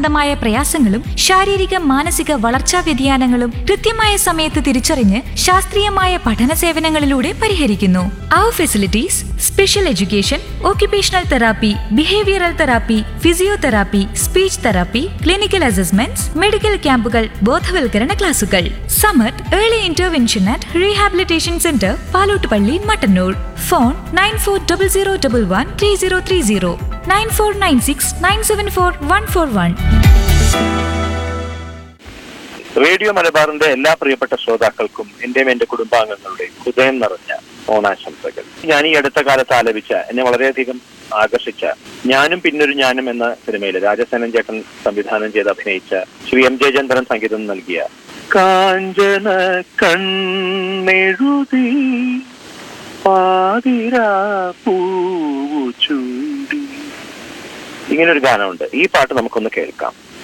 സംബന്ധമായ പ്രയാസങ്ങളും ശാരീരിക മാനസിക വളർച്ചാ വ്യതിയാനങ്ങളും കൃത്യമായ സമയത്ത് തിരിച്ചറിഞ്ഞ് ശാസ്ത്രീയമായ പഠന സേവനങ്ങളിലൂടെ പരിഹരിക്കുന്നു അവർ facilities special education occupational therapy behavioural therapy physiotherapy speech therapy clinical assessments medical ക്യാമ്പുകൾ ബോധവൽക്കരണ ക്ലാസുകൾ Samath early intervention and rehabilitation centre Palottupalli Mattannur phone nine four double zero double one three zero three zero nine four nine six nine seven four one four one radio മലബാറിന്റെ എല്ലാ പ്രിയപ്പെട്ട ശ്രോതാക്കൾക്കും എന്റെയും എന്റെ കുടുംബാംഗങ്ങളുടെയും ഹൃദയം നിറഞ്ഞ ഓണാശംസകൾ ഞാൻ ഈ അടുത്ത കാലത്ത് ആലപിച്ച എന്നെ വളരെയധികം ആകർഷിച്ച ഞാനും പിന്നൊരു ഞാനും എന്ന സിനിമയിൽ രാജസേനൻ ചേട്ടൻ സംവിധാനം ചെയ്ത് അഭിനയിച്ച ശ്രീ എം ജയചന്ദ്രൻ സംഗീതം നൽകിയ കാഞ്ചന കണ്ണെഴുതി പാതിരാ പൂവു ചൂടി ഇങ്ങനെ ഒരു ഗാനമുണ്ട് ഈ പാട്ട് നമുക്കൊന്ന് കേൾക്കാം